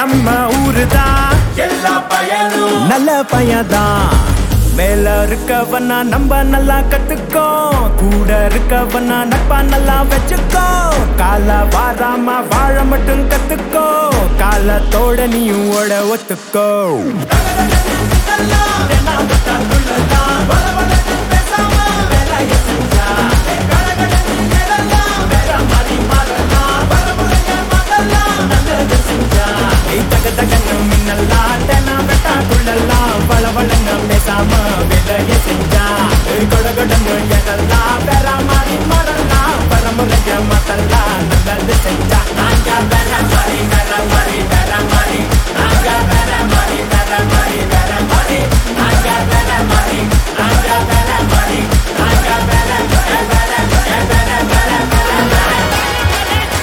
நம்ம ஊரு தான் எல்லா பயனும் நல்ல பையன்தான் மேல இருக்கவனா நம்ம நல்லா கத்துக்கோ கூட இருக்கவனா நட்பா நல்லா வச்சுக்கோ கால வாராம வாழ மட்டும் கத்துக்கோ காலத்தோட நீயும் ஓட ஒத்துக்கோ ஏய், தக தகன்னு மின்னல்லாம், தெனா வெட்டா துள்ளல்லாம், வள வளன்னு பேசாம வேலையை செஞ்சா. ஏய், கொட கொடன்னு எழலாம், வேற மாதிரி மாறலாம், பரம்பரைய மாத்தலாம், நல்லது செஞ்சா. நாங்க வேற மாதிரி, வேற மாதிரி, வேற மாதிரி. நாங்க வேற மாதிரி, வேற மாதிரி, வேற மாதிரி. நாங்க வேற மாதிரி, நாங்க வேற மாதிரி. நாங்க வேற, வேற, வேற, வேற, வேற, வேற, வேற.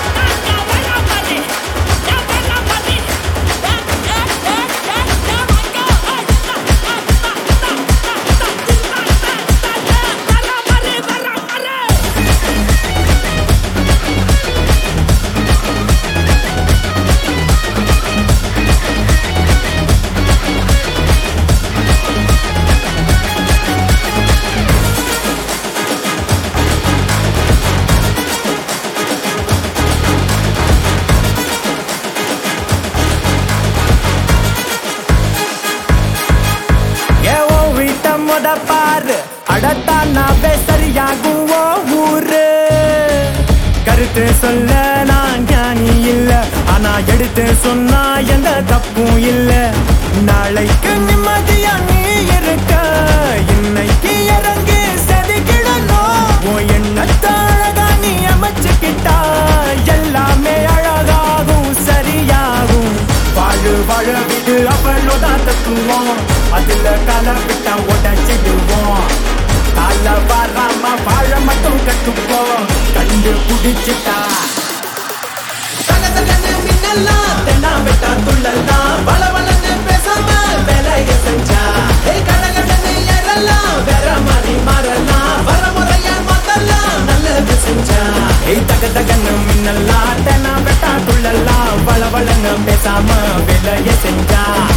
ஏ ஓ வீட்ட முத பாரு அடத்தானாவே சரியாகும் ஓ ஊரு கருத்து சொல்ல நான் ஞானி இல்ல ஆனா எடுத்து சொன்னா எந்த தப்பும் இல்ல நாளைக்கு நிம்மதியா நீ இருக்க இன்னைக்கு இறங்கி செதுக்கிடணும் உன் எண்ணத்தை அழகா நீ அமைச்சுக்கிட்டா எல்லாமே அழகாகும் சரியாகும் வாழு வாழ விடு அவளோட தத்துவோம் அதுல கால விட்டா உடச்சிடுவோம் கால வராம வாழ மட்டும் கட்டுப்போம் கண்டு குடிச்சிட்டா தகதகன்னு மின்னல்லாம், தென்னா வெட்டா துள்ளல்லாம், வளவளன்னு பேசாம வேலைய செஞ்சா. ஏய், கடகடன்னு ஏறலாம், வேற மாதிரி மாறலாம், வரமுறையா மாத்தலாம், நல்லது செஞ்சா. ஏய் தக தகன்னு மின்னல்லாம் தெனா வெட்டா துள்ளல்லாம் வள வளன்னு பேசாம வேலைய செஞ்சா